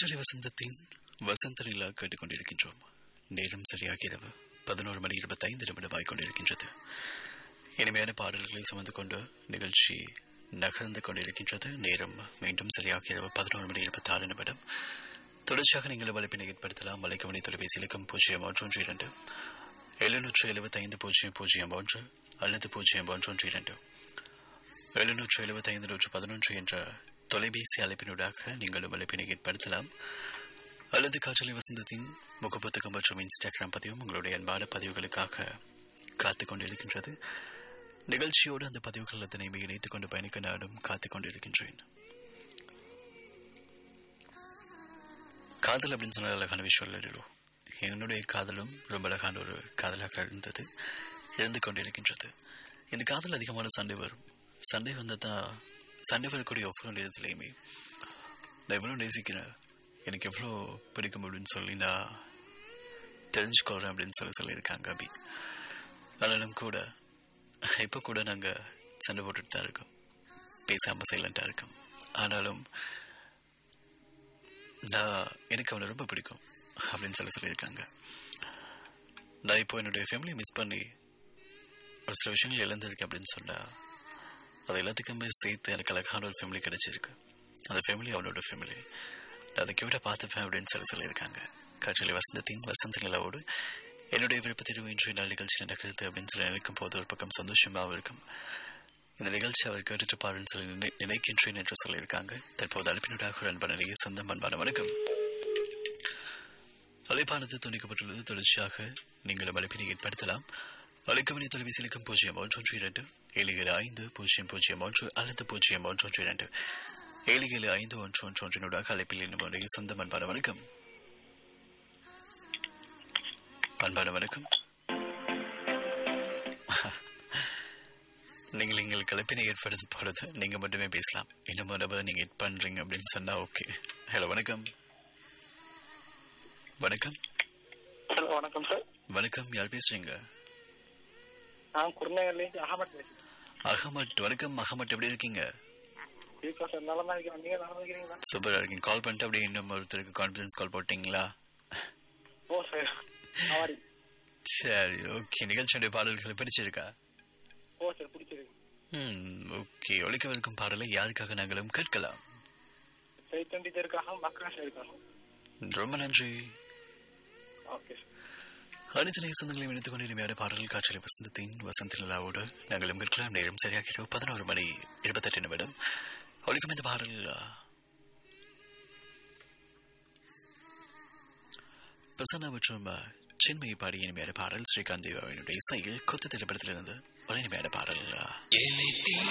காற்றலை வசந்தத்தின் வசந்த நிலா கேட்டுக்கொண்டிருக்கின்றோம் நேரம் சரியாக இரவு பதினோரு மணி இருபத்தைந்து நிமிடமாய் கொண்டிருக்கின்றது இனிமையான பாடல்களை சுமந்து கொண்டு நிகழ்ச்சி நகர்ந்து கொண்டிருக்கின்றது நேரம் மீண்டும் சரியாக இரவு பதினோரு மணி இருபத்தாறு நிமிடம் தொடர்ச்சியாக நீங்கள் வலைப்பினை ஏற்படுத்தலாம் வலைக்கவனி தொலைபேசி இலக்கம் பூஜ்ஜியம் ஒன்று ஒன்று இரண்டு எழுநூற்று எழுபத்தைந்து பூஜ்ஜியம் பூஜ்ஜியம் ஒன்று அல்லது பூஜ்ஜியம் ஒன்று ஒன்று இரண்டு எழுநூற்று எழுபத்தைந்து நூற்று பதினொன்று என்ற தொலைபேசி அழைப்பினூடாக நீங்களும் அழைப்பினை ஏற்படுத்தலாம் அல்லது காற்றலை வசந்தத்தின் முகப்புத்தகம் மற்றும் இன்ஸ்டாகிராம் பதிவும் உங்களுடைய அன்பான பதிவுகளுக்காக காத்துக் கொண்டிருக்கின்றது நிகழ்ச்சியோடு அந்த பதிவுகள் அத்தனையுமே இணைத்துக் கொண்டு பயணிக்க நானும் காத்துக் கொண்டிருக்கின்றேன் காதல் அப்படின்னு சொன்னால் அழகான விஷயம் இல்லையோ என்னுடைய காதலும் ரொம்ப அழகான ஒரு காதலாக இருந்தது இருந்து கொண்டிருக்கின்றது இந்த காதல் அதிகமான சண்டை வரும் சண்டை வந்தால் தான் சண்டை வரக்கூடிய ஒவ்வொரு நேரத்துலையுமே நான் எவ்வளோ நேசிக்கிறேன் எனக்கு எவ்வளோ பிடிக்கும் அப்படின்னு சொல்லி நான் தெரிஞ்சுக்கொள்கிறேன் அப்படின்னு சொல்லி சொல்லியிருக்காங்க அபி ஆனாலும் கூட இப்போ கூட நாங்கள் சண்டை போட்டுட்டு தான் இருக்கோம் பேசாமல் சைலண்ட்டாக இருக்கோம் ஆனாலும் நான் எனக்கு அவனை ரொம்ப பிடிக்கும் அப்படின்னு சொல்லி சொல்லியிருக்காங்க நான் இப்போ என்னுடைய ஃபேமிலியை மிஸ் பண்ணி ஒரு சில விஷயங்கள் இழந்திருக்கேன் அப்படின்னு சொன்னால் அது எல்லாத்துக்குமே சேர்த்து எனக்கு அழகான ஒரு ஃபேமிலி கிடைச்சிருக்கு அந்த ஃபேமிலி அவனோட ஃபேமிலி நான் அதை கியூட்டாக பார்த்துப்பேன் அப்படின்னு சொல்லி சொல்லியிருக்காங்க காற்றலை வசந்தத்தின் வசந்த நிலவோடு என்னுடைய விருப்பத்திற்கு இன்றைய நாள் நிகழ்ச்சி நடக்கிறது அப்படின்னு சொல்லி நினைக்கும் போது ஒரு பக்கம் சந்தோஷமாகவும் இருக்கும் இந்த நிகழ்ச்சி அவர் கேட்டுட்டு பாருன்னு சொல்லி நினை நினைக்கின்றேன் என்று சொல்லியிருக்காங்க தற்போது அழைப்பினூடாக ஒரு அன்பான நிறைய சொந்தம் அன்பான வணக்கம் அழைப்பானது துணிக்கப்பட்டுள்ளது தொடர்ச்சியாக நீங்களும் அழைப்பினை ஏற்படுத்தலாம் அழைக்கவனி தொலைபேசி இலக்கம் பூஜ்ஜியம் ஒன்று ஒன்று இரண்டு ஏழு ஏழு ஐந்து பூஜ்ஜியம் பூஜ்ஜியம் ஒன்று அல்லது பூஜ்ஜியம் ஒன்று ஒன்று இரண்டு ஏழு ஏழு ஐந்து ஒன்று ஒன்று ஒன்றினூடாக அழைப்பில் இன்னும் ஒன்றைய சொந்தம் அன்பான வணக்கம் அன்பான வணக்கம் நீங்கள் எங்கள் கலப்பினை ஏற்படுத்தும் பொழுது நீங்கள் மட்டுமே பேசலாம் இன்னும் ஒரு நபரை நீங்கள் எட் பண்ணுறீங்க அப்படின்னு சொன்னால் ஓகே ஹலோ வணக்கம் வணக்கம் ஹலோ வணக்கம் சார் வணக்கம் யார் பேசுறீங்க நான் குருநகர்லேருந்து அகமத் பேசுறேன் அகமட் வணக்கம் அகமட் எப்படி இருக்கீங்க இருக்கா சார் நலமா இருக்கிறேன் நீங்க நலமா இருக்கிறீங்களா சூப்பராக இருக்கீங்க கால் பண்ணிட்டு அப்படியே இன்னும் ஒருத்தருக்கு கான்ஃபரன்ஸ் கால் போட்டிங்களா ஓ சார் ஆமாடி சரி ஓகே நிகழ்ச்சியுடைய பாடல்களை பிடிச்சிருக்கா ஓ சார் பிடிச்சிருக்கு ம் ஓகே ஒழிக்கவிருக்கும் பாடலை யாருக்காக நாங்களும் கேட்கலாம் சைத்தண்டி தெருக்காக மக்கள் இருக்காங்க ரொம்ப நன்றி ஓகே சார் அனைத்து நேய சொந்தங்களையும் இணைத்துக் கொண்டு இனிமையான பாடல்கள் காற்றலை வசந்தத்தின் வசந்த நிலாவோடு நாங்களும் கேட்கலாம் நேரம் சரியாக பதினோரு மணி இருபத்தெட்டு நிமிடம் ஒழிக்கும் இந்த பாடல் பிரசன்னா மற்றும் சின்மயி பாடிய இனிமையான பாடல் ஸ்ரீகாந்த் தேவாவினுடைய இசையில் கொத்து திரைப்படத்திலிருந்து ஒரு இனிமையான பாடல்